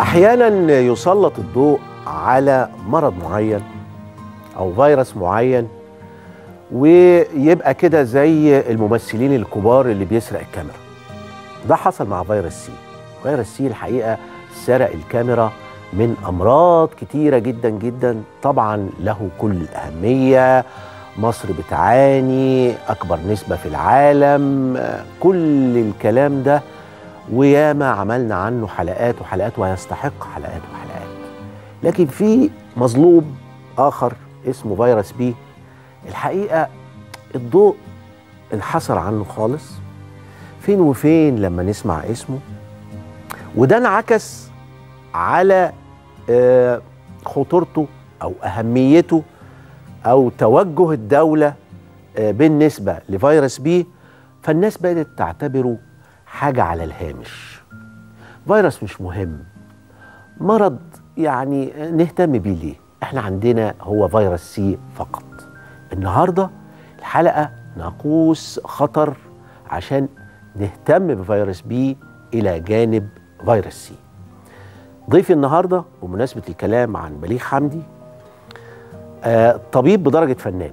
احيانا يسلط الضوء على مرض معين او فيروس معين ويبقى كده زي الممثلين الكبار اللي بيسرق الكاميرا ده حصل مع فيروس سي فيروس سي الحقيقه سرق الكاميرا من امراض كتيره جدا جدا طبعا له كل الاهميه مصر بتعاني اكبر نسبه في العالم كل الكلام ده وياما عملنا عنه حلقات وحلقات ويستحق حلقات وحلقات لكن في مظلوم اخر اسمه فيروس بي الحقيقه الضوء انحصر عنه خالص فين وفين لما نسمع اسمه وده انعكس على آه، خطورته او اهميته او توجه الدوله آه، بالنسبه لفيروس بي فالناس بدات تعتبره حاجه على الهامش فيروس مش مهم مرض يعني نهتم بيه ليه احنا عندنا هو فيروس سي فقط النهارده الحلقه ناقوس خطر عشان نهتم بفيروس بي الى جانب فيروس سي ضيفي النهارده بمناسبه الكلام عن بليغ حمدي آه طبيب بدرجه فنان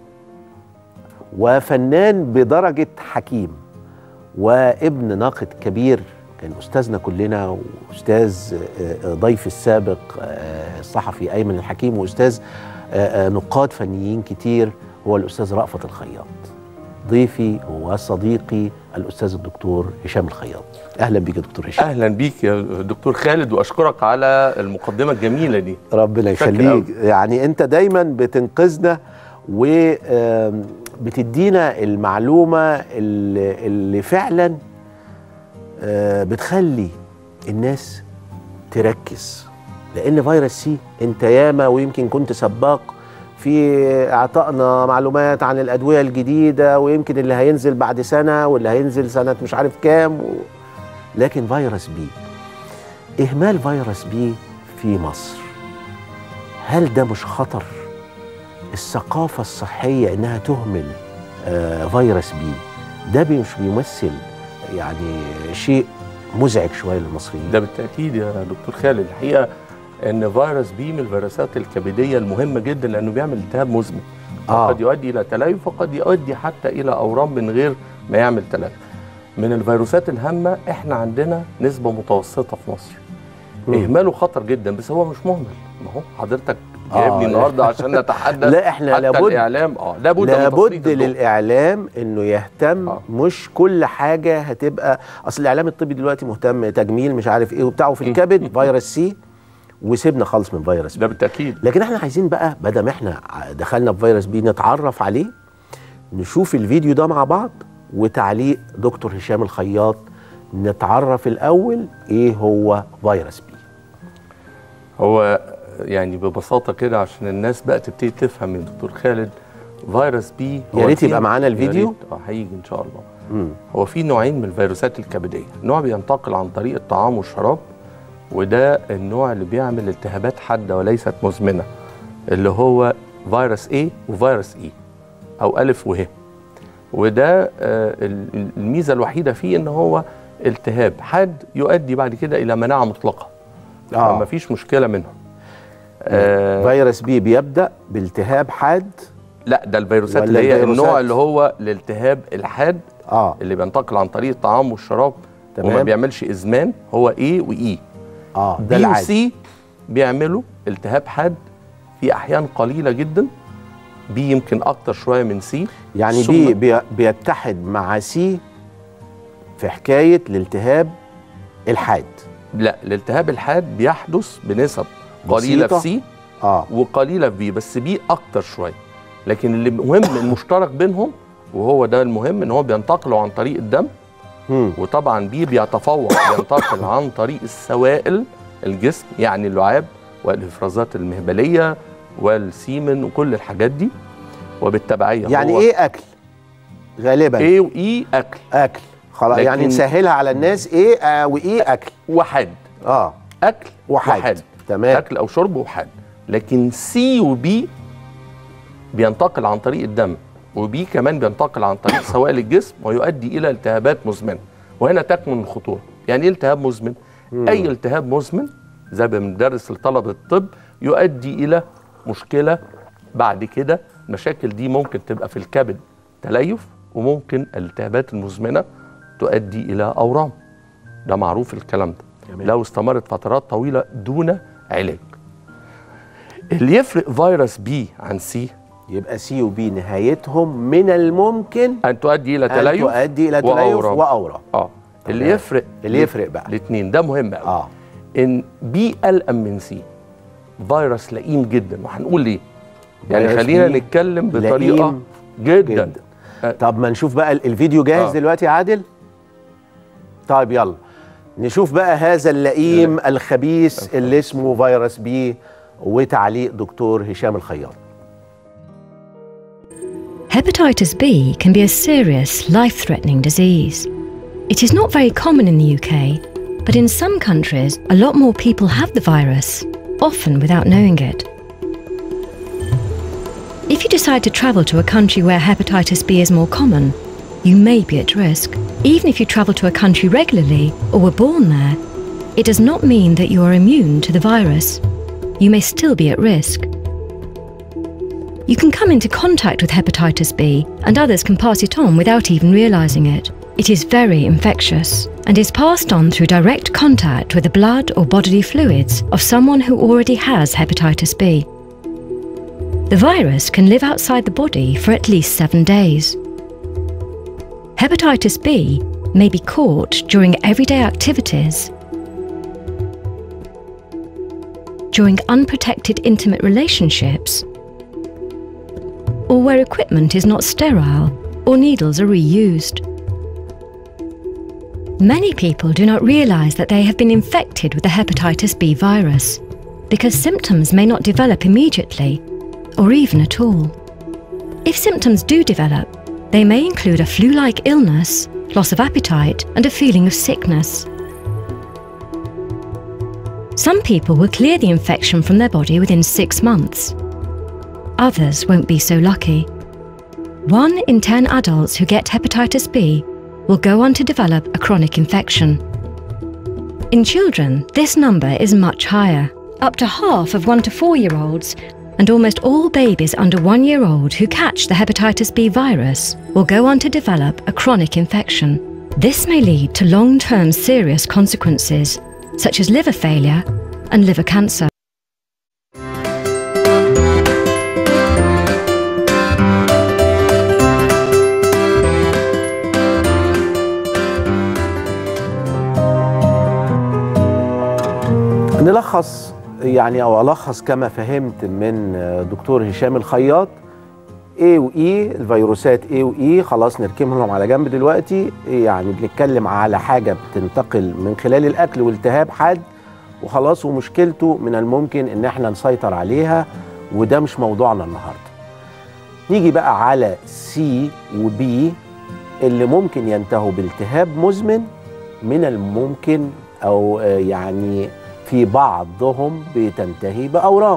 وفنان بدرجه حكيم وابن ناقد كبير كان استاذنا كلنا واستاذ آه، آه، ضيف السابق آه، الصحفي ايمن الحكيم واستاذ آه، آه، نقاد فنيين كتير هو الاستاذ رأفت الخياط ضيفي وصديقي الاستاذ الدكتور هشام الخياط اهلا بيك يا دكتور هشام اهلا بيك يا دكتور خالد واشكرك على المقدمه الجميله دي ربنا شكرا يخليك يعني انت دايما بتنقذنا وبتدينا المعلومه اللي, اللي فعلا آه، بتخلي الناس تركز لان فيروس سي انت ياما ويمكن كنت سباق في اعطائنا معلومات عن الادويه الجديده ويمكن اللي هينزل بعد سنه واللي هينزل سنه مش عارف كام و... لكن فيروس بي اهمال فيروس بي في مصر هل ده مش خطر الثقافه الصحيه انها تهمل آه فيروس بي ده مش بيمثل يعني شيء مزعج شويه للمصريين ده بالتاكيد يا دكتور خالد الحقيقه ان فيروس بي من الفيروسات الكبديه المهمه جدا لانه بيعمل التهاب مزمن آه. قد يؤدي الى تليف وقد يؤدي حتى الى اورام من غير ما يعمل تليف من الفيروسات الهامه احنا عندنا نسبه متوسطه في مصر مم. اهماله خطر جدا بس هو مش مهمل ما هو حضرتك آه، جايبني النهارده عشان نتحدث لا، إحنا حتى لابد- الاعلام اه لابد من لابد تسليط الضوء. للاعلام انه يهتم آه. مش كل حاجه هتبقى اصل الاعلام الطبي دلوقتي مهتم تجميل مش عارف ايه وبتاعه في الكبد فيروس سي وسيبنا خالص من فيروس بي ده بالتاكيد لكن احنا عايزين بقى بدل ما احنا دخلنا في فيروس بي نتعرف عليه نشوف الفيديو ده مع بعض وتعليق دكتور هشام الخياط نتعرف الاول ايه هو فيروس بي هو يعني ببساطه كده عشان الناس بقى تبتدي تفهم من دكتور خالد فيروس بي هو يا ريت في- يبقى معانا يا الفيديو. ريت، اه هيجي ان شاء الله مم. هو في نوعين من الفيروسات الكبديه نوع بينتقل عن طريق الطعام والشراب وده النوع اللي بيعمل التهابات حاده وليست مزمنه اللي هو فيروس A وفيروس E او ألف وه وده آه، ال- الميزه الوحيده فيه ان هو التهاب حاد يؤدي بعد كده الى مناعه مطلقه آه. فما فيش مشكله منهم آه فيروس بي بيبدا بالتهاب حاد لا ده الفيروسات ولا اللي هي الفيروسات؟ النوع اللي هو الالتهاب الحاد اه اللي بينتقل عن طريق الطعام والشراب تمام. وما بيعملش ازمان هو A وإي اه ده بي العادي وسي بيعملوا التهاب حاد في احيان قليله جدا بي يمكن اكتر شويه من سي يعني ثم- بي بي بيتحد مع سي في حكايه الالتهاب الحاد لا الالتهاب الحاد بيحدث بنسب قليله بسيطة؟ في سي اه وقليله في بي بس بي اكتر شويه لكن اللي مهم المشترك بينهم وهو ده المهم ان هو بينتقلوا عن طريق الدم مم. وطبعا بي بيتفوق بينتقل عن طريق السوائل الجسم يعني اللعاب والافرازات المهبليه والسيمن وكل الحاجات دي وبالتبعيه يعني هو ايه اكل غالبا ايه واي اكل اكل خلاص لكن- يعني نسهلها على الناس ايه آه وايه اكل وحاد اه اكل وحاد تمام اكل او شرب وحاد لكن سي وبي بينتقل عن طريق الدم وبي كمان بينتقل عن طريق سوائل الجسم ويؤدي الى التهابات مزمنه وهنا تكمن الخطوره يعني ايه التهاب مزمن اي التهاب مزمن زي ما بندرس لطلبه الطب يؤدي الى مشكله بعد كده المشاكل دي ممكن تبقى في الكبد تليف وممكن الالتهابات المزمنه تؤدي الى اورام ده معروف الكلام ده جميل. لو استمرت فترات طويله دون علاج اللي يفرق فيروس بي عن سي يبقى سي وبي نهايتهم من الممكن ان تؤدي الى ان تليف تؤدي الى تليف وأورام. واورام اه اللي تمام. يفرق اللي يفرق بقى. الاثنين ده مهم قوي اه ان بي الأم من سي فيروس لئيم جدا وهنقول ليه يعني فيروس خلينا بي نتكلم بطريقه لئيم جدا, جدا. طب ما نشوف بقى الفيديو جاهز آه. دلوقتي يا عادل طيب يلا نشوف بقى هذا اللئيم الخبيث اللي اسمه فيروس بي وتعليق دكتور هشام الخياط Hepatitis B can be a serious, life threatening disease. It is not very common in the UK, but in some countries, a lot more people have the virus, often without knowing it. If you decide to travel to a country where hepatitis B is more common, you may be at risk. Even if you travel to a country regularly or were born there, it does not mean that you are immune to the virus. You may still be at risk. You can come into contact with hepatitis B, and others can pass it on without even realizing it. It is very infectious and is passed on through direct contact with the blood or bodily fluids of someone who already has hepatitis B. The virus can live outside the body for at least seven days. Hepatitis B may be caught during everyday activities, during unprotected intimate relationships, or where equipment is not sterile or needles are reused. Many people do not realize that they have been infected with the hepatitis B virus because symptoms may not develop immediately or even at all. If symptoms do develop, they may include a flu like illness, loss of appetite, and a feeling of sickness. Some people will clear the infection from their body within six months. Others won't be so lucky. One in 10 adults who get hepatitis B will go on to develop a chronic infection. In children, this number is much higher. Up to half of 1 to 4 year olds and almost all babies under 1 year old who catch the hepatitis B virus will go on to develop a chronic infection. This may lead to long term serious consequences, such as liver failure and liver cancer. نلخص يعني او الخص كما فهمت من دكتور هشام الخياط A و E الفيروسات A و E خلاص نركنهم على جنب دلوقتي يعني بنتكلم على حاجة بتنتقل من خلال الأكل والتهاب حاد وخلاص ومشكلته من الممكن إن احنا نسيطر عليها وده مش موضوعنا النهاردة نيجي بقى على C و B اللي ممكن ينتهوا بالتهاب مزمن من الممكن أو آه، يعني في بعضهم بتنتهي بأورام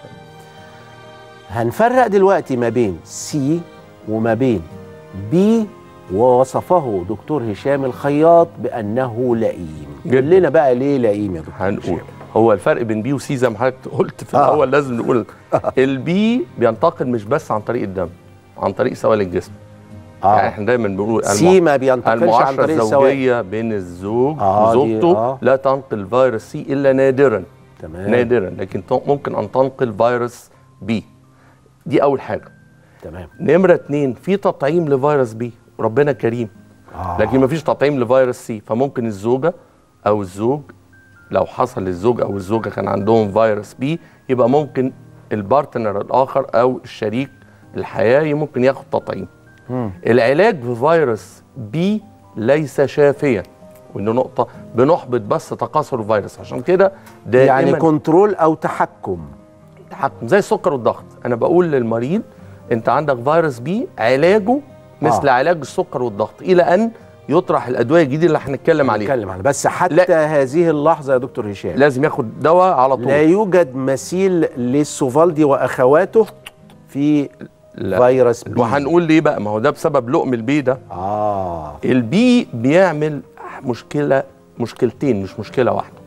هنفرق دلوقتي ما بين سي وما بين بي ووصفه دكتور هشام الخياط بأنه لئيم جداً. قول لنا بقى ليه لئيم يا دكتور هنقول هشام هو الفرق بين بي وسي زي ما حضرتك قلت في آه. الاول لازم نقول البي بينتقل مش بس عن طريق الدم عن طريق سوائل الجسم يعني اه احنا دايما بنقول سي ما بينتقلش عن المعاشره طريق السوائل الزوجيه بين الزوج آه، دي- وزوجته آه. لا تنقل فيروس سي الا نادرا تمام نادرا لكن ت- ممكن ان تنقل فيروس بي دي اول حاجه تمام نمره اتنين في تطعيم لفيروس بي ربنا كريم آه. لكن ما فيش تطعيم لفيروس سي فممكن الزوجه او الزوج لو حصل للزوج او الزوجه كان عندهم فيروس بي يبقى ممكن البارتنر الاخر او الشريك الحياه ممكن ياخد تطعيم العلاج بفيروس بي ليس شافيا وانه نقطه بنحبط بس تكاثر الفيروس عشان كده دائما يعني كنترول او تحكم تحكم زي السكر والضغط انا بقول للمريض انت عندك فيروس بي علاجه مثل آه. آه. علاج السكر والضغط الى ان يطرح الادويه الجديده اللي هنتكلم عليها نتكلم عنها بس حتى لا. هذه اللحظه يا دكتور هشام لازم ياخد دواء على طول لا يوجد مثيل للسوفالدي واخواته في لا. فيروس بي وهنقول ليه بقى ما هو ده بسبب لقم البي ده اه البي بيعمل مشكله مشكلتين مش مشكله واحده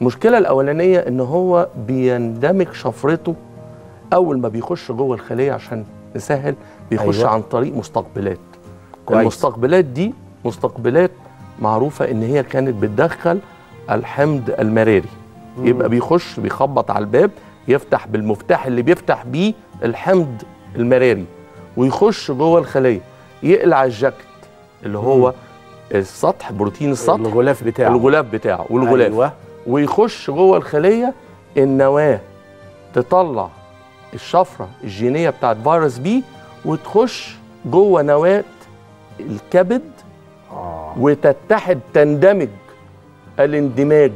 المشكله الاولانيه ان هو بيندمج شفرته اول ما بيخش جوه الخليه عشان نسهل بيخش أيوة. أيوة. عن طريق مستقبلات كويس. المستقبلات دي مستقبلات معروفه ان هي كانت بتدخل الحمض المراري يبقى بيخش بيخبط على الباب يفتح بالمفتاح اللي بيفتح بيه الحمض المراري ويخش جوه الخليه يقلع الجاكيت اللي هو السطح بروتين السطح الغلاف بتاعه الغلاف بتاعه والغلاف أيوة. ويخش جوه الخليه النواه تطلع الشفره الجينيه بتاعت فيروس بي وتخش جوه نواه الكبد آه. وتتحد تندمج الاندماج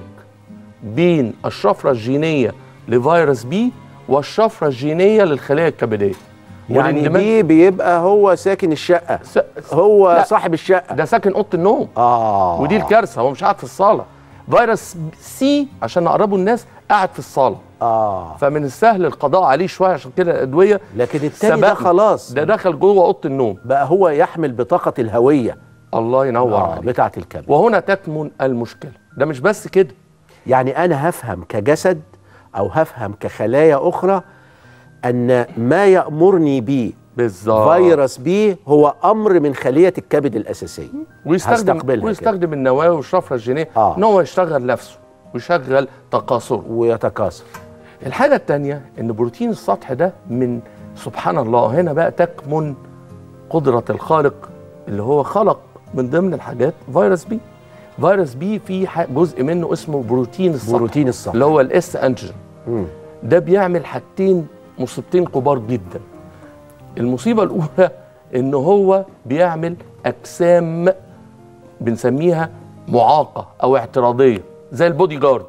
بين الشفره الجينيه لفيروس بي والشفره الجينيه للخلايا الكبديه يعني والاندماج- دي بيبقى هو ساكن الشقه س- هو لا. صاحب الشقه ده ساكن اوضه النوم اه ودي الكارثه هو مش قاعد في الصاله فيروس سي عشان نقربه الناس قاعد في الصاله اه فمن السهل القضاء عليه شويه عشان كده الادويه لكن التاني ده سبقنا. خلاص ده دخل جوه اوضه النوم بقى هو يحمل بطاقه الهويه الله ينور آه عليك بتاعه الكبد وهنا تكمن المشكله ده مش بس كده يعني انا هفهم كجسد او هفهم كخلايا اخرى ان ما يامرني به بالظبط فيروس بي هو امر من خليه الكبد الاساسيه ويستخدم هستقبلها ويستخدم النواه والشفره الجينيه آه. ان هو يشتغل نفسه ويشغل تكاثره ويتكاثر الحاجه الثانيه ان بروتين السطح ده من سبحان الله هنا بقى تكمن قدره الخالق اللي هو خلق من ضمن الحاجات فيروس بي فيروس بي في ح- جزء منه اسمه بروتين السطح بروتين السطح. اللي هو الاس انجين مم. ده بيعمل حاجتين مصيبتين كبار جدا المصيبه الاولى ان هو بيعمل اجسام بنسميها معاقه او اعتراضيه زي البودي جارد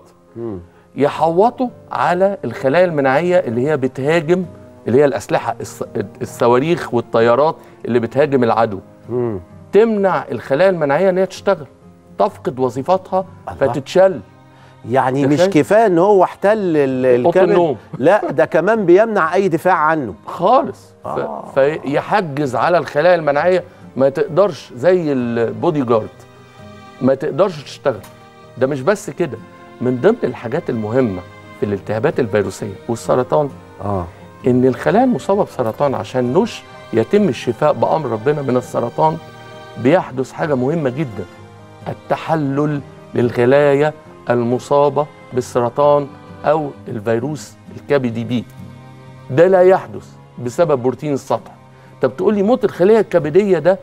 يحوطوا على الخلايا المناعيه اللي هي بتهاجم اللي هي الاسلحه الس- الصواريخ والطيارات اللي بتهاجم العدو مم. تمنع الخلايا المناعيه ان هي تشتغل تفقد وظيفتها الله. فتتشل يعني مش تخيل. كفايه ان هو احتل ال- أوضة الكبد النوم. لا ده كمان بيمنع اي دفاع عنه خالص ف... آه. فيحجز على الخلايا المناعيه ما تقدرش زي البودي جارد ما تقدرش تشتغل ده مش بس كده من ضمن الحاجات المهمه في الالتهابات الفيروسيه والسرطان اه ان الخلايا المصابه بسرطان عشان نش يتم الشفاء بامر ربنا من السرطان بيحدث حاجه مهمه جدا التحلل للخلايا المصابه بالسرطان او الفيروس الكبدي بي ده لا يحدث بسبب بروتين السطح طب تقول لي موت الخليه الكبديه ده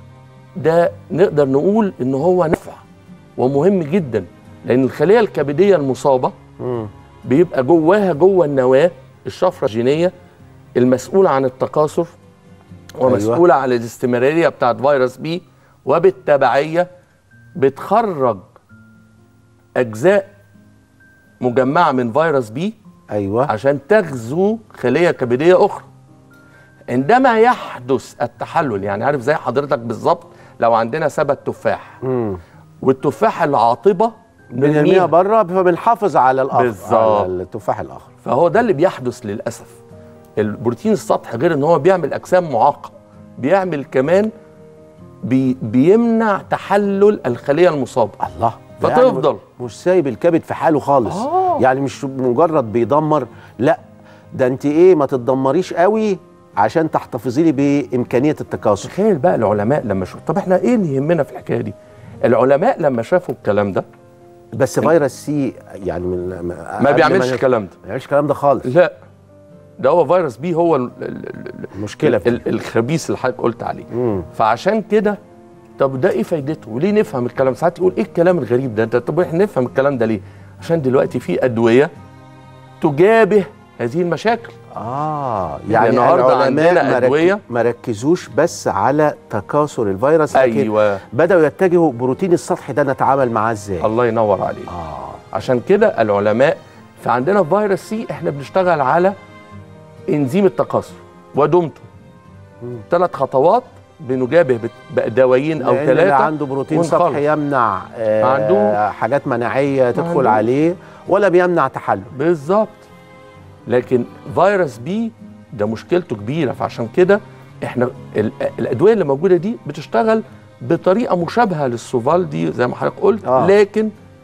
ده نقدر نقول ان هو نفع ومهم جدا لان الخليه الكبديه المصابه مم. بيبقى جواها جوه النواه الشفره الجينيه المسؤوله عن التكاثر ومسؤوله عن الاستمراريه بتاعت فيروس بي وبالتبعيه بتخرج اجزاء مجمعه من فيروس بي ايوه عشان تغزو خليه كبديه اخرى عندما يحدث التحلل يعني عارف زي حضرتك بالظبط لو عندنا سبت تفاح مم. والتفاحه العاطبه بنرميها نرميها بره فبنحافظ على الاخر بالظبط. على التفاح الاخر فهو ده اللي بيحدث للاسف البروتين السطح غير ان هو بيعمل اجسام معاقه بيعمل كمان بي بيمنع تحلل الخليه المصابه الله ده يعني فتفضل. مش سايب الكبد في حاله خالص آه. يعني مش مجرد بيدمر لا ده انت ايه ما تتدمريش قوي عشان تحتفظي لي بامكانيه التكاثر تخيل بقى العلماء لما شافوا طب احنا ايه اللي يهمنا في الحكايه دي العلماء لما شافوا الكلام ده بس فيروس سي يعني من ما بيعملش الكلام ده ما بيعملش الكلام ده خالص لا ده هو فيروس بي هو ال- ال- ال- المشكله في ال- الخبيث اللي حضرتك قلت عليه مم. فعشان كده طب ده ايه فايدته وليه نفهم الكلام ساعات يقول ايه الكلام الغريب ده انت طب احنا نفهم الكلام ده ليه عشان دلوقتي في ادويه تجابه هذه المشاكل اه يعني النهاردة العلماء عندنا ما رك- أدوية. ما ركزوش بس على تكاثر الفيروس لكن ايوه بداوا يتجهوا بروتين السطح ده نتعامل معاه ازاي الله ينور عليك اه عشان كده العلماء فعندنا في فيروس سي احنا بنشتغل على انزيم التكاثر ودمته ثلاث خطوات بنجابه بت- بدوايين او لأن اللي ثلاثه عنده بروتين ونخلص. سطح يمنع آه عنده- حاجات مناعيه تدخل عنده- عليه ولا بيمنع تحلل بالظبط لكن فيروس بي ده مشكلته كبيره فعشان كده احنا ال- الادويه اللي موجوده دي بتشتغل بطريقه مشابهه للسوفالدي زي ما حضرتك قلت آه. لكن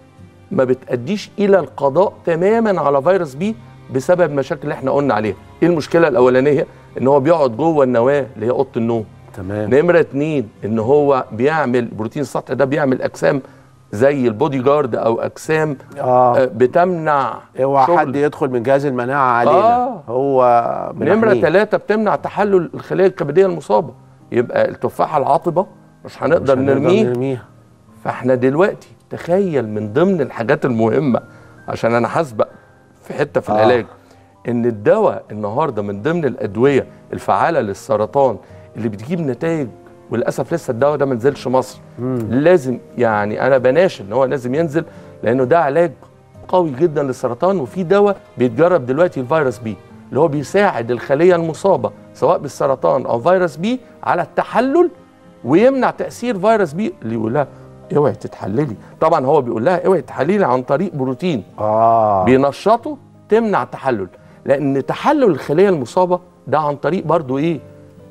ما بتأديش الى القضاء تماما على فيروس بي بسبب المشاكل اللي احنا قلنا عليها ايه المشكله الاولانيه ان هو بيقعد جوه النواه اللي هي اوضه النوم تمام نمرة اتنين ان هو بيعمل بروتين السطح ده بيعمل اجسام زي البودي جارد او اجسام اه آه، بتمنع اوعى شغل. حد يدخل من جهاز المناعه علينا آه. هو نمرة بنحميه. ثلاثة بتمنع تحلل الخلايا الكبدية المصابة يبقى التفاحة العاطبة مش هنقدر مش هنقدر نرميه نرميها فاحنا دلوقتي تخيل من ضمن الحاجات المهمة عشان انا هسبق في حتة في آه. العلاج ان الدواء النهاردة من ضمن الادوية الفعالة للسرطان اللي بتجيب نتائج وللاسف لسه الدواء ده ما نزلش مصر لازم يعني انا بناشد ان هو لازم ينزل لانه ده علاج قوي جدا للسرطان وفي دواء بيتجرب دلوقتي الفيروس بي اللي هو بيساعد الخليه المصابه سواء بالسرطان او فيروس بي على التحلل ويمنع تاثير فيروس بي اللي يقول لها اوعي تتحللي طبعا هو بيقول لها اوعي تحللي عن طريق بروتين اه بينشطه تمنع تحلل لان تحلل الخليه المصابه ده عن طريق برضو ايه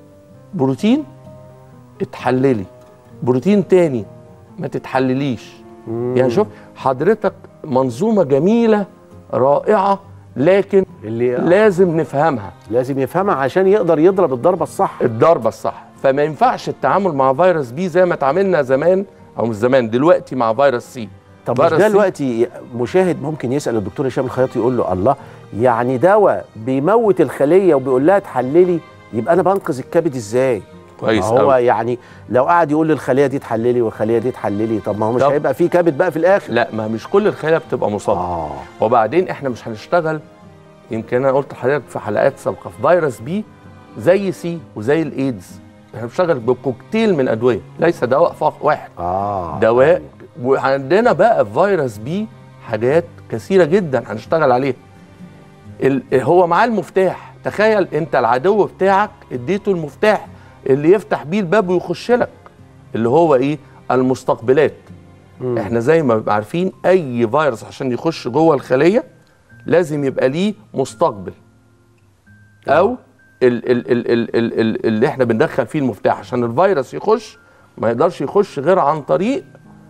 بروتين اتحللي بروتين تاني ما تتحلليش يعني شوف حضرتك منظومه جميله رائعه لكن اللي لازم نفهمها لازم يفهمها عشان يقدر يضرب الضربه الصح الضربه الصح فما ينفعش التعامل مع فيروس بي زي ما اتعاملنا زمان او مش زمان دلوقتي مع فيروس سي طب مش فيروس ده سي- دلوقتي مشاهد ممكن يسال الدكتور هشام الخياطي يقول له الله يعني دواء بيموت الخليه وبيقول لها تحللي يبقى انا بنقذ الكبد ازاي؟ كويس ما هو أوي. يعني لو قعد يقول للخليه دي تحللي والخليه دي تحللي طب ما هو مش طب- هيبقى في كبد بقى في الاخر لا ما مش كل الخلايا بتبقى مصابه اه وبعدين احنا مش هنشتغل يمكن انا قلت لحضرتك في حلقات سابقه في فيروس بي زي سي وزي الايدز احنا بنشتغل بكوكتيل من ادويه ليس دواء فقط واحد اه دواء وعندنا بقى في فيروس بي حاجات كثيره جدا هنشتغل عليها ال- هو معاه المفتاح تخيل انت العدو بتاعك اديته المفتاح اللي يفتح بيه الباب ويخش لك اللي هو ايه المستقبلات احنا زي ما بنبقى عارفين اي فيروس عشان يخش جوه الخليه لازم يبقى ليه مستقبل او ال ال ال ال ال ال اللي احنا بندخل فيه المفتاح عشان الفيروس يخش ما يقدرش يخش غير عن طريق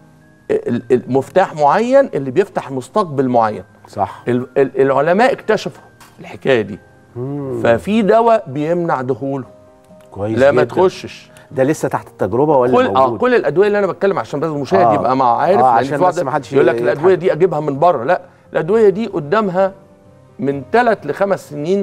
ال- ال- مفتاح معين اللي بيفتح مستقبل معين صح ال- ال- العلماء اكتشفوا الحكايه دي ففي دواء بيمنع دخوله كويس لا ما جداً. تخشش ده لسه تحت التجربه ولا كل اه موجود كل الادويه اللي انا بتكلم عشان بس المشاهد آه. يبقى مع عارف آه، لأن عشان في واحد بس ما حدش يقول لك يضحك. الادويه دي اجيبها من بره لا الادويه دي قدامها من ثلاث لخمس سنين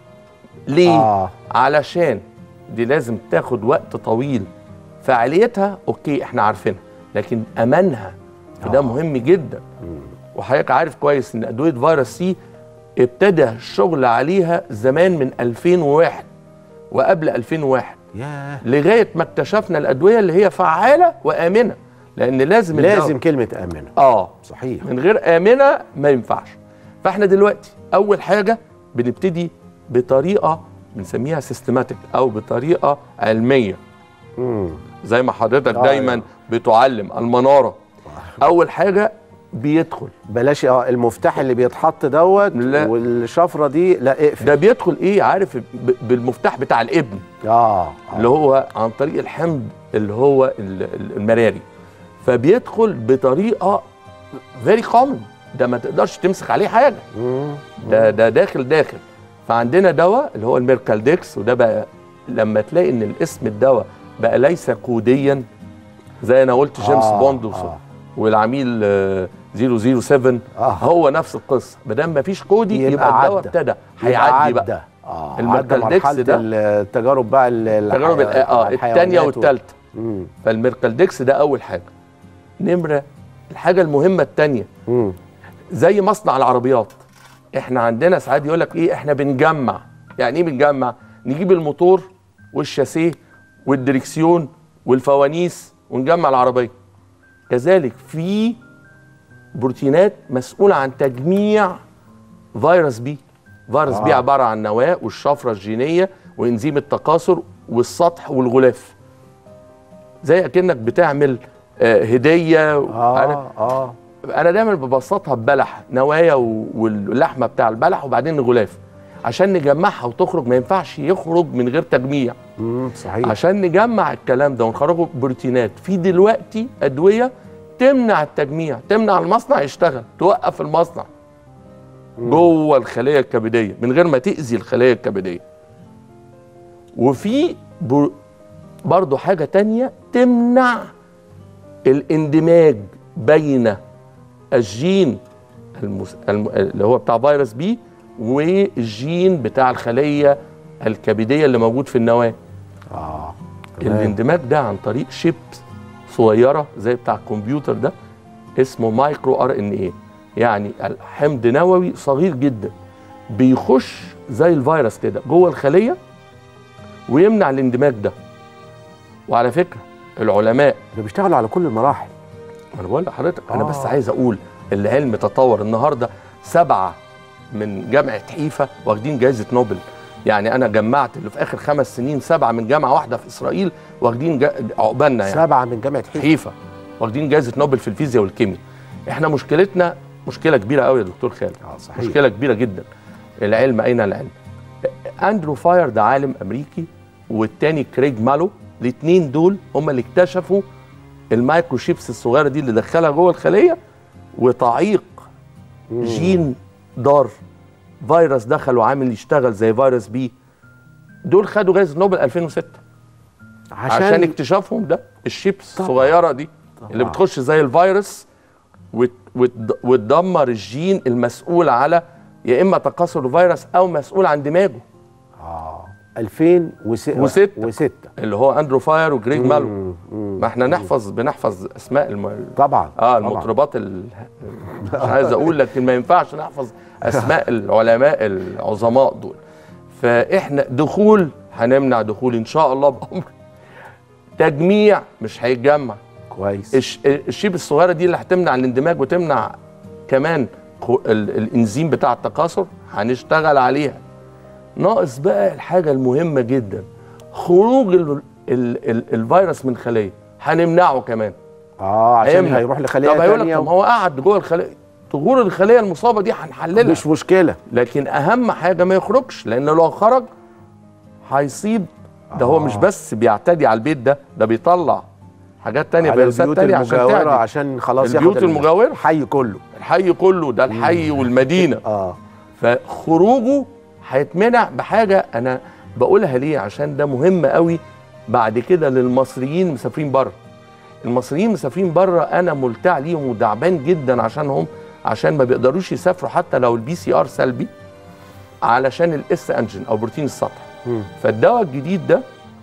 ليه؟ آه. علشان دي لازم تاخد وقت طويل فعاليتها اوكي احنا عارفينها لكن امانها وده مهم جدا وحضرتك عارف كويس ان ادويه فيروس سي ابتدى الشغل عليها زمان من 2001 وقبل 2001 ياه لغايه ما اكتشفنا الادويه اللي هي فعاله وامنه لان لازم الدواء- لازم كلمه امنه اه صحيح من غير امنه ما ينفعش فاحنا دلوقتي اول حاجه بنبتدي بطريقه بنسميها سيستماتيك او بطريقه علميه مم. زي ما حضرتك آه، دايما أيوة. بتعلم المناره اول حاجه بيدخل بلاش اه المفتاح اللي بيتحط دوت لا. والشفره دي لا اقفل ده بيدخل ايه عارف ب- بالمفتاح بتاع الابن اه آه. اللي هو عن طريق الحمض اللي هو ال- ال- المراري فبيدخل بطريقه فيري كومن ده ما تقدرش تمسك عليه حاجه مم. ده ده داخل داخل فعندنا دواء اللي هو الميركالديكس وده بقى لما تلاقي ان الاسم الدواء بقى ليس كوديا زي انا قلت جيمس آه، بوند وص- آه. والعميل آه، 007 آه. هو نفس القصه ما دام ما فيش كودي يبقى يبقى, الدواء عدى. ابتدى يبقى هيعدي بقى عدى. اه عدى الميركالديكس مرحله ده- التجارب بقى ال- التجارب الحيوان- اه الثانيه الحيوانات و- والثالثه مم. فالميركالديكس ده اول حاجه نمره الحاجه المهمه الثانيه مم. زي مصنع العربيات احنا عندنا ساعات يقول لك ايه احنا بنجمع يعني ايه بنجمع نجيب الموتور والشاسيه والدريكسيون والفوانيس ونجمع العربيه كذلك في بروتينات مسؤوله عن تجميع فيروس بي فيروس آه. بي عباره عن نواه والشفره الجينيه وانزيم التكاثر والسطح والغلاف زي اكنك بتعمل آه، هديه اه اه انا دايما ببسطها ببلح نوايا و- واللحمه بتاع البلح وبعدين الغلاف عشان نجمعها وتخرج ما ينفعش يخرج من غير تجميع مم. صحيح عشان نجمع الكلام ده ونخرجه بروتينات في دلوقتي ادويه تمنع التجميع تمنع المصنع يشتغل توقف المصنع جوه الخليه الكبديه من غير ما تاذي الخليه الكبديه وفي بر- برضو حاجه تانية تمنع الاندماج بين الجين المس... الم... اللي هو بتاع فيروس بي والجين بتاع الخليه الكبديه اللي موجود في النواه اه تمام. الاندماج ده عن طريق شيبس صغيره زي بتاع الكمبيوتر ده اسمه مايكرو ار ان ايه يعني حمض نووي صغير جدا بيخش زي الفيروس كده جوه الخليه ويمنع الاندماج ده وعلى فكره العلماء ده بيشتغلوا على كل المراحل انا بقول لحضرتك انا بس آه. عايز اقول العلم تطور النهارده سبعه من جامعه حيفا واخدين جائزه نوبل يعني انا جمعت اللي في اخر خمس سنين سبعه من جامعه واحده في اسرائيل واخدين جا... عقبالنا يعني سبعه من جامعه حيفا حيفا واخدين جائزه نوبل في الفيزياء والكيمياء احنا مشكلتنا مشكله كبيره قوي يا دكتور خالد اه صحيح مشكله كبيره جدا العلم اين العلم اندرو فاير ده عالم امريكي والتاني كريج مالو الاثنين دول هم اللي اكتشفوا المايكرو شيبس الصغيره دي اللي دخلها جوه الخليه وتعيق مم. جين ضار فيروس دخل وعامل يشتغل زي فيروس بي دول خدوا جائزه نوبل 2006 عشان, عشان اكتشافهم ده الشيبس طبعا. الصغيره دي اللي طبعا. بتخش زي الفيروس وت- وت- وتدمر الجين المسؤول على يا اما تكاثر الفيروس او مسؤول عن دماغه اه 2006 وستة. وستة اللي هو اندرو فاير وجريج مالو مم، مم. ما احنا نحفظ بنحفظ اسماء الم... طبعا اه طبعاً. المطربات ال... مش عايز اقول لكن ما ينفعش نحفظ اسماء العلماء العظماء دول فاحنا دخول هنمنع دخول ان شاء الله بامر تجميع مش هيتجمع كويس الش... الشيب الصغيره دي اللي هتمنع الاندماج وتمنع كمان خو- ال... الانزيم بتاع التكاثر هنشتغل عليها ناقص بقى الحاجه المهمه جدا خروج ال... ال... ال... الفيروس من خليه هنمنعه كمان اه عشان هيمنع. هيروح لخليه طب هيقول لك تانية طب ما هو قعد جوه الخليه ظهور الخليه المصابه دي هنحللها مش مشكله لكن اهم حاجه ما يخرجش لان لو خرج هيصيب ده هو آه. مش بس بيعتدي على البيت ده ده بيطلع حاجات تانية على فيروسات البيوت تانية عشان المجاورة تعدي عشان خلاص البيوت ياخد ال- المجاورة. الحي كله الحي كله ده الحي والمدينه اه فخروجه هيتمنع بحاجه انا بقولها ليه عشان ده مهم قوي بعد كده للمصريين مسافرين بره المصريين مسافرين بره انا ملتع ليهم ودعبان جدا عشانهم عشان ما بيقدروش يسافروا حتى لو البي سي ار سلبي علشان الاس انجن او بروتين السطح مم. فالدواء الجديد ده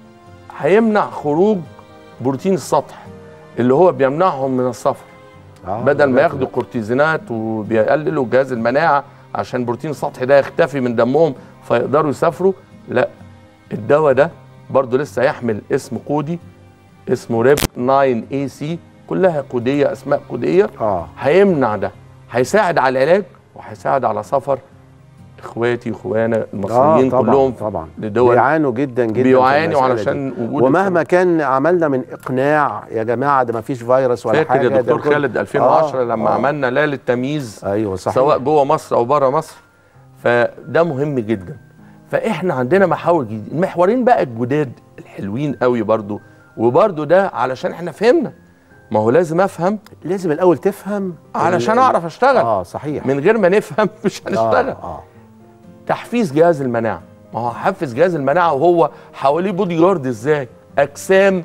هيمنع خروج بروتين السطح اللي هو بيمنعهم من السفر آه، بدل ما ده- ياخدوا كورتيزونات وبيقللوا جهاز المناعه عشان بروتين السطحي ده يختفي من دمهم فيقدروا يسافروا لا الدواء ده برضه لسه يحمل اسم كودي اسمه ريب 9 اي سي كلها كوديه اسماء كوديه اه هيمنع ده هيساعد على العلاج وهيساعد على سفر اخواتي اخوانا المصريين طبعا كلهم طبعا لدول بيعانوا جدا جدا في بيعانوا المسألة علشان دي. وجود ومهما كان عملنا من اقناع يا جماعه ده ما فيش فيروس ولا فاكر حاجه يا ده دكتور كل- خالد 2010 آه، لما آه. عملنا لا للتمييز ايوه صحيح سواء جوه مصر او بره مصر فده مهم جدا فاحنا عندنا محاور جديده المحورين بقى الجداد الحلوين قوي برضو وبرضو ده علشان احنا فهمنا ما هو لازم افهم لازم الاول تفهم علشان ال- اعرف اشتغل اه صحيح من غير ما نفهم مش هنشتغل آه. آه. تحفيز جهاز المناعه ما هو هحفز جهاز المناعه وهو حواليه بودي جارد ازاي اجسام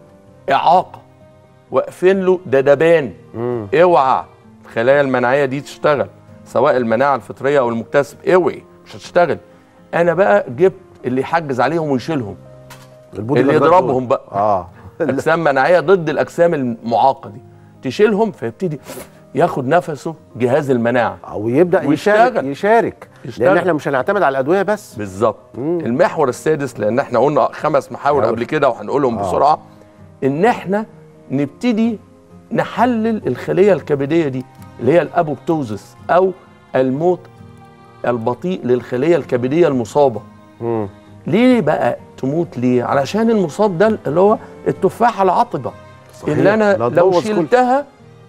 اعاقه واقفين له دبان مم. اوعى الخلايا المناعيه دي تشتغل سواء المناعه الفطريه او المكتسب اوعي مش هتشتغل انا بقى جبت اللي يحجز عليهم ويشيلهم البودي اللي جاردات يضربهم دول. بقى. اه اجسام مناعيه ضد الاجسام المعاقه دي تشيلهم فيبتدي ياخد نفسه جهاز المناعه او يبدا ويشتغل. يشارك يشارك يشتغل. لان احنا مش هنعتمد على الادويه بس بالظبط مم. المحور السادس لان احنا قلنا خمس محاور محاور. قبل كده وهنقولهم آه. بسرعه ان احنا نبتدي نحلل الخليه الكبديه دي اللي هي الابوبتوزس او الموت البطيء للخليه الكبديه المصابه مم. ليه بقى تموت ليه علشان المصاب ده اللي هو التفاحه العطبه صحيح. اللي انا لا لو تبوظ كل- شلتها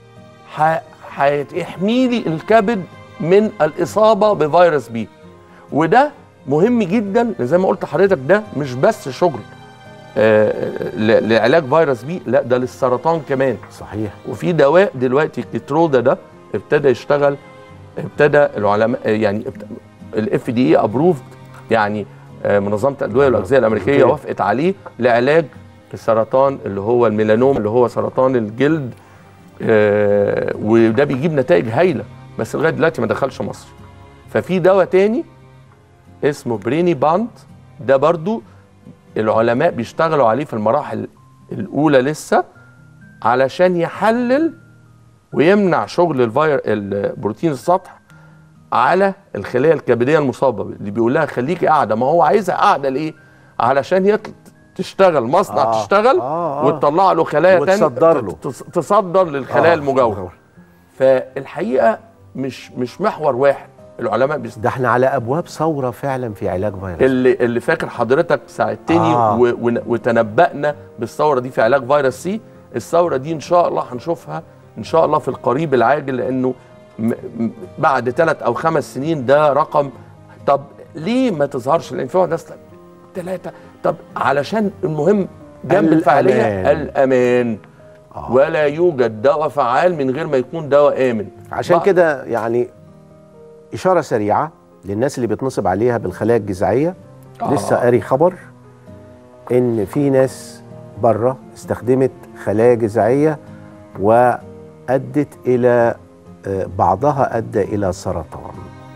ح- هيحمي لي الكبد من الاصابه بفيروس بي وده مهم جدا زي ما قلت لحضرتك ده مش بس شغل آه، ل- لعلاج فيروس بي لا ده للسرطان كمان صحيح وفي دواء دلوقتي كيترودا ده ابتدى يشتغل ابتدى العلماء يعني الاف دي اي ابروفد يعني آه، منظمه الادويه والاغذيه الامريكيه أوكي. وافقت عليه لعلاج السرطان اللي هو الميلانوم اللي هو سرطان الجلد آه، وده بيجيب نتائج هايله بس لغايه دلوقتي ما دخلش مصر ففي دواء تاني اسمه بريني باند ده برضو العلماء بيشتغلوا عليه في المراحل الاولى لسه علشان يحلل ويمنع شغل الفير البروتين السطح على الخليه الكبديه المصابه اللي بيقول لها خليكي قاعده ما هو عايزها قاعده ليه علشان يطل... تشتغل مصنع آه، تشتغل آه، آه. وتطلع له خلايا تانية وتصدر له. تص- تصدر للخلايا آه، المجاوره فالحقيقه مش مش محور واحد العلماء بيست... ده احنا على ابواب ثوره فعلا في علاج فيروس اللي اللي فاكر حضرتك ساعدتني آه. آه. و... ون- وتنبأنا بالثوره دي في علاج فيروس سي الثوره دي ان شاء الله هنشوفها ان شاء الله في القريب العاجل لانه م... م... بعد ثلاث او خمس سنين ده رقم طب ليه ما تظهرش لان في واحد ناس ثلاثه طب علشان المهم جنب الفعاليه الأمان. الامان آه. ولا يوجد دواء فعال من غير ما يكون دواء امن عشان بقى- كده يعني اشاره سريعه للناس اللي بيتنصب عليها بالخلايا الجذعيه آه. لسه قاري خبر ان في ناس بره استخدمت خلايا جذعيه وادت الى آه، بعضها ادى الى سرطان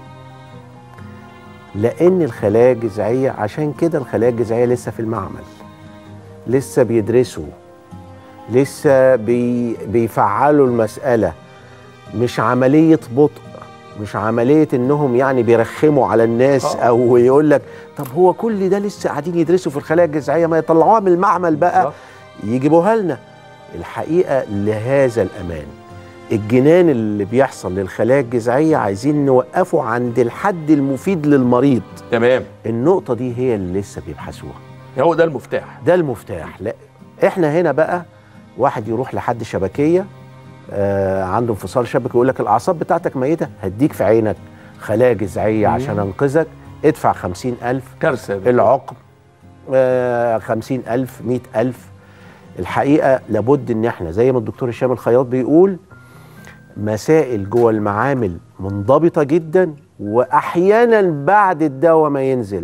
لان الخلايا الجذعيه عشان كده الخلايا الجذعيه لسه في المعمل لسه بيدرسوا لسه بي بيفعلوا المساله مش عمليه بطء مش عمليه انهم يعني بيرخموا على الناس آه. او يقول لك طب هو كل ده لسه قاعدين يدرسوا في الخلايا الجذعيه ما يطلعوها من المعمل بقى صح. يجيبوها لنا الحقيقه لهذا الامان الجنان اللي بيحصل للخلايا الجذعيه عايزين نوقفه عند الحد المفيد للمريض تمام النقطه دي هي اللي لسه بيبحثوها هو ده المفتاح ده المفتاح لا احنا هنا بقى واحد يروح لحد شبكيه آه عنده انفصال شبكي يقول لك الاعصاب بتاعتك ميته هديك في عينك خلايا جذعيه عشان انقذك ادفع خمسين ألف كارثه دي. العقم آه خمسين ألف مئة ألف الحقيقة لابد ان احنا زي ما الدكتور هشام الخياط بيقول مسائل جوه المعامل منضبطة جدا واحيانا بعد الدواء ما ينزل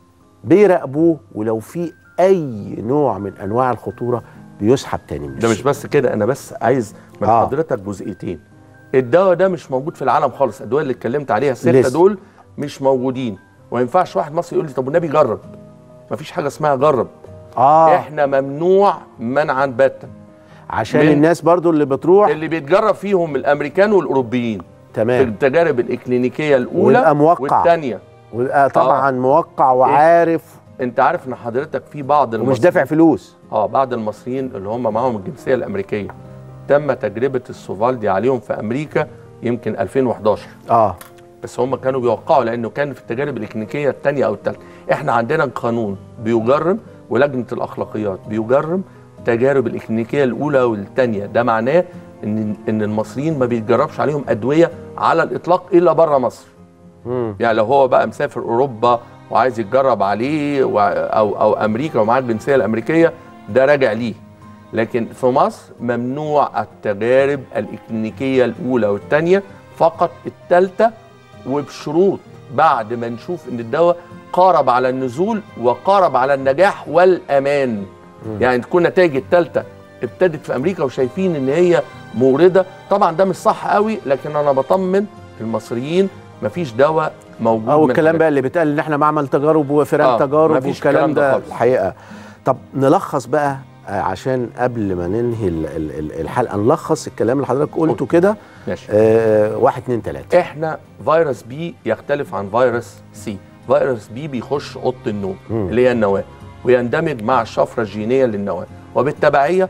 بيراقبوه ولو في اي نوع من انواع الخطورة بيسحب تاني من ده مش السوق. بس كده انا بس عايز من آه. آه. حضرتك جزئيتين الدواء ده مش موجود في العالم خالص الادويه اللي اتكلمت عليها السته لسه. دول مش موجودين وما ينفعش واحد مصري يقول لي طب والنبي جرب مفيش حاجه اسمها جرب اه احنا ممنوع منعا باتا عشان من- الناس برضو اللي بتروح اللي بيتجرب فيهم الامريكان والاوروبيين في تمام التجارب الاكلينيكيه الاولى ويبقى موقع. والثانيه ويبقى طبعا موقع وعارف انت عارف ان حضرتك في بعض ومش دافع فلوس اه بعض المصريين اللي هم معاهم الجنسيه الامريكيه تم تجربه السوفالدي عليهم في امريكا يمكن 2011 اه بس هم كانوا بيوقعوا لانه كان في التجارب الاكلينيكيه الثانيه او الثالثه احنا عندنا قانون بيجرم ولجنه الاخلاقيات بيجرم التجارب الاكلينيكيه الاولى والثانيه ده معناه ان ان المصريين ما بيتجربش عليهم ادويه على الاطلاق الا بره مصر مم. يعني لو هو بقى مسافر اوروبا وعايز يتجرب عليه و- او او امريكا ومعاه الجنسيه الامريكيه ده راجع ليه لكن في مصر ممنوع التجارب الاكلينيكيه الاولى والثانيه فقط الثالثه وبشروط بعد ما نشوف ان الدواء قارب على النزول وقارب على النجاح والامان يعني تكون نتائج الثالثه ابتدت في امريكا وشايفين ان هي مورده طبعا ده مش صح قوي لكن انا بطمن المصريين مفيش دواء موجود او من الكلام حاجات. بقى اللي بيتقال ان احنا معمل تجارب وفيران آه، تجارب مفيش والكلام الكلام ده ده خالص. الحقيقه طب نلخص بقى آه، عشان قبل ما ننهي ال- ال- ال- الحلقه نلخص الكلام اللي حضرتك قلته كده ماشي آه واحد اتنين تلاته احنا فيروس بي يختلف عن فيروس سي فيروس بي بيخش اوضه النوم مم. اللي هي النواه ويندمج مع الشفره الجينيه للنواه وبالتبعيه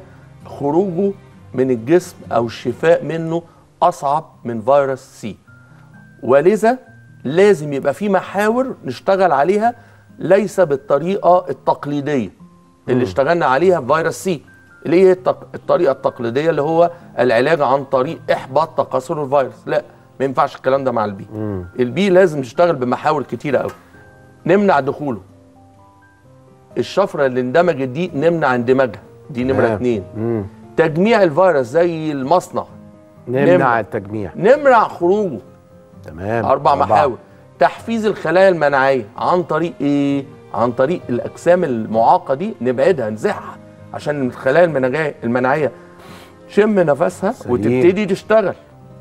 خروجه من الجسم او الشفاء منه اصعب من فيروس سي ولذا لازم يبقى في محاور نشتغل عليها ليس بالطريقه التقليديه اللي اشتغلنا عليها في فيروس سي اللي هي التق- الطريقه التقليديه اللي هو العلاج عن طريق احباط تكاثر الفيروس لا ما ينفعش الكلام ده مع البي البي لازم نشتغل بمحاور كتيره قوي نمنع دخوله الشفره اللي اندمجت دي نمنع اندماجها دي نمره تمام. اتنين مم. تجميع الفيروس زي المصنع نمنع نمنع. التجميع نمنع خروجه تمام اربع محاور تحفيز الخلايا المناعيه عن طريق ايه عن طريق الاجسام المعاقه دي نبعدها نزحها عشان الخلايا المناعيه المناعيه شم نفسها سليم. وتبتدي تشتغل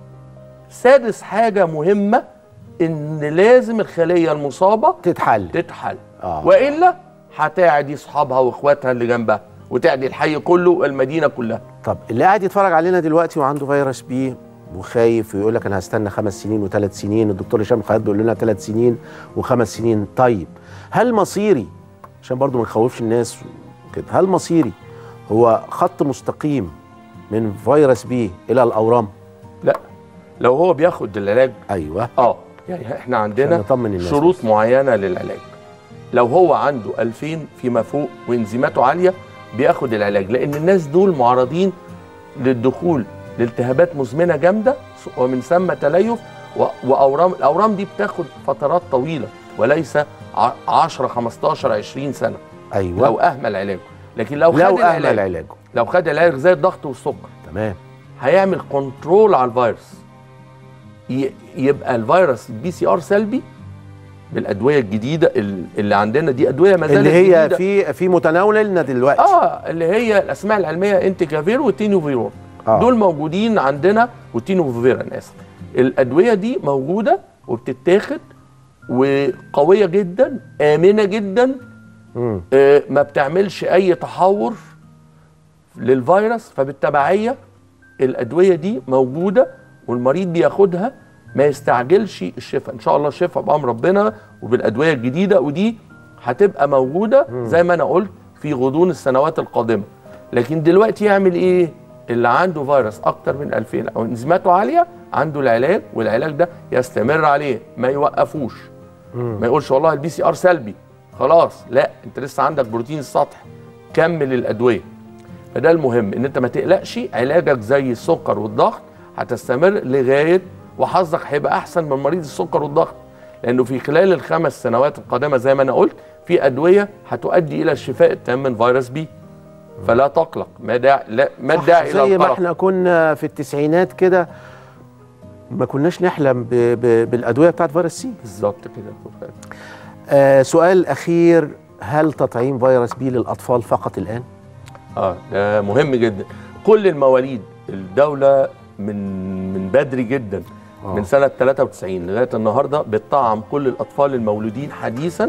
سادس حاجه مهمه ان لازم الخليه المصابه تتحل تتحل آه. والا هتعدي اصحابها واخواتها اللي جنبها وتعدي الحي كله والمدينه كلها طب اللي قاعد يتفرج علينا دلوقتي وعنده فيروس بي وخايف ويقول لك انا هستنى خمس سنين وثلاث سنين الدكتور هشام خالد بيقول لنا ثلاث سنين وخمس سنين طيب هل مصيري عشان برضو ما نخوفش الناس كده هل مصيري هو خط مستقيم من فيروس بي الى الاورام لا لو هو بياخد العلاج ايوه اه يعني احنا عشان عندنا نطمن الناس شروط بس. معينه للعلاج لو هو عنده 2000 فيما فوق وانزيماته عاليه بياخد العلاج لان الناس دول معرضين للدخول لالتهابات مزمنه جامده ومن ثم تليف و- واورام الاورام دي بتاخد فترات طويله وليس ع- 10 15 20 سنه ايوه لو اهمل علاجه لكن لو, لو خد اهمل العلاج علاجه لو خد العلاج زي الضغط والسكر تمام هيعمل كنترول على الفيروس ي- يبقى الفيروس البي سي ار سلبي بالادويه الجديده ال- اللي عندنا دي ادويه ما زالت اللي هي جديدة. في في متناولنا دلوقتي اه اللي هي الاسماء العلميه انتيكافير وتينوفيرون آه. آه. دول موجودين عندنا وتينوفير انا اسف الادويه دي موجوده وبتتاخد وقويه جدا امنه جدا مم. آه ما بتعملش اي تحور للفيروس فبالتبعيه الادويه دي موجوده والمريض بياخدها ما يستعجلش الشفاء ان شاء الله الشفاء بامر ربنا وبالادويه الجديده ودي هتبقى موجوده زي ما انا قلت في غضون السنوات القادمه لكن دلوقتي يعمل ايه اللي عنده فيروس اكتر من 2000 او انزيماته عاليه عنده العلاج والعلاج ده يستمر عليه ما يوقفوش ما يقولش والله البي سي ار سلبي خلاص لا انت لسه عندك بروتين السطح كمل الادويه فده المهم ان انت ما تقلقش علاجك زي السكر والضغط هتستمر لغايه وحظك هيبقى احسن من مريض السكر والضغط لانه في خلال الخمس سنوات القادمه زي ما انا قلت في ادويه هتؤدي الى الشفاء التام من فيروس بي فلا تقلق ما داعي لا ما الداعي الى زي ما القلق احنا كنا في التسعينات كده ما كناش نحلم ب ب بالادويه بتاعت فيروس سي بالظبط كده يا دكتور خالد. آه سؤال اخير هل تطعيم فيروس بي للاطفال فقط الان اه ده مهم جدا كل المواليد الدوله من من بدري جدا آه. آه. من سنه 93 لغايه النهارده بتطعم كل الاطفال المولودين حديثا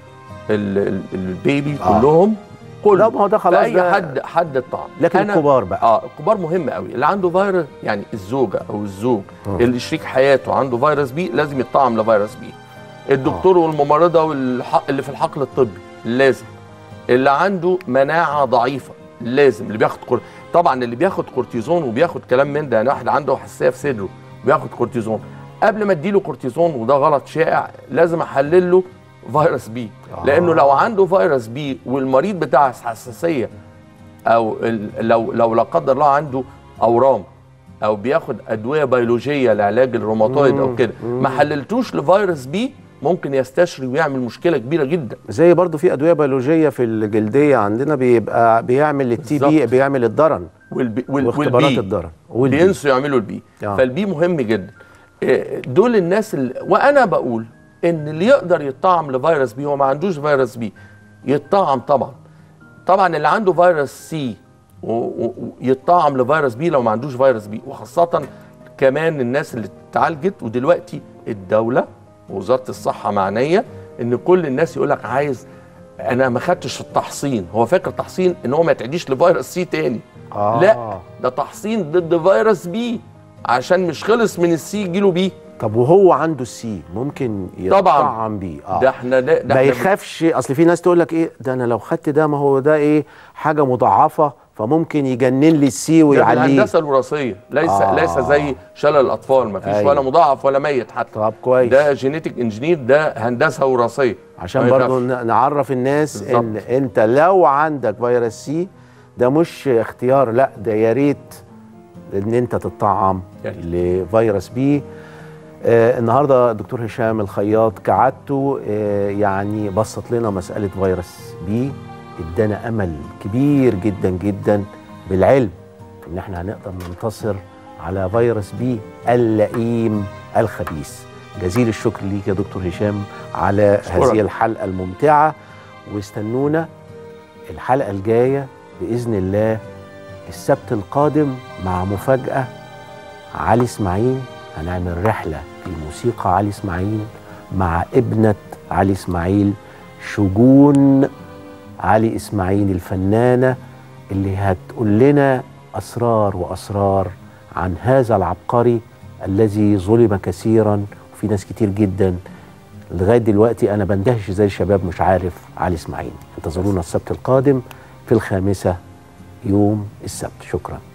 ال ال البيبي آه. آه. كلهم كل لا، ما هو ده خلاص اي ده- حد حد الطعم لكن أنا- الكبار بقى. اه الكبار مهم قوي اللي عنده فيروس يعني الزوجه او الزوج آه. اللي شريك حياته عنده فيروس بي لازم يطعم لفيروس بي الدكتور والممرضه والح... اللي في الحقل الطبي لازم اللي عنده مناعه ضعيفه لازم اللي بياخد كور... طبعا اللي بياخد كورتيزون وبياخد كلام من ده يعني واحد عنده حساسيه في صدره بياخد كورتيزون قبل ما اديله كورتيزون وده غلط شائع لازم احلل له فيروس بي آه. لانه لو عنده فيروس بي والمريض بتاع حساسيه او ال- لو لو لا قدر الله عنده اورام او بياخد ادويه بيولوجيه لعلاج الروماتويد او كده ما حللتوش لفيروس بي ممكن يستشري ويعمل مشكله كبيره جدا زي برضو في ادويه بيولوجيه في الجلديه عندنا بيبقى بيعمل التي بي بالظبط. بيعمل الضرن والبي وال واختبارات والبي الضرن والبي. بينسوا يعملوا البي آه. فالبي مهم جدا إيه، دول الناس اللي وانا بقول ان اللي يقدر يطعم لفيروس بي هو ما عندوش فيروس بي يطعم طبعا طبعا اللي عنده فيروس سي ويطعم لفيروس بي لو ما عندوش فيروس بي وخاصه كمان الناس اللي اتعالجت ودلوقتي الدوله ووزاره الصحه معنيه ان كل الناس يقول لك عايز انا ما خدتش التحصين هو فاكر تحصين ان هو ما يتعديش لفيروس سي تاني آه. لا ده تحصين ضد فيروس بي عشان مش خلص من السي يجيله بي طب وهو عنده السي ممكن طبعاً. يطعم بيه اه ده احنا ده, ده ما احنا يخافش اصل في ناس تقول لك ايه ده انا لو خدت ده ما هو ده ايه حاجه مضاعفه فممكن يجنن لي السي ده ويعليه الهندسه الوراثيه ليس آه. آه. ليس زي شلل الاطفال ما فيش أيوة. ولا مضاعف ولا ميت حتى طب كويس ده جينيتك انجينير ده هندسه وراثيه عشان ما برضو يخافش. ن- نعرف الناس بالظبط. ان انت لو عندك فيروس سي ده مش اختيار لا ده يا ريت ان انت تطعم يا ريت. لفيروس بي آه النهارده دكتور هشام الخياط كعادته آه يعني بسط لنا مساله فيروس بي ادانا امل كبير جدا جدا بالعلم ان احنا هنقدر ننتصر على فيروس بي اللئيم الخبيث جزيل الشكر ليك يا دكتور هشام على أشكرك. هذه الحلقه الممتعه واستنونا الحلقه الجايه باذن الله السبت القادم مع مفاجاه علي اسماعيل هنعمل رحله في موسيقى علي اسماعيل مع ابنه علي اسماعيل شجون علي اسماعيل الفنانه اللي هتقول لنا اسرار واسرار عن هذا العبقري الذي ظلم كثيرا وفي ناس كتير جدا لغايه دلوقتي انا بندهش زي الشباب مش عارف علي اسماعيل انتظرونا السبت القادم في الخامسه يوم السبت شكرا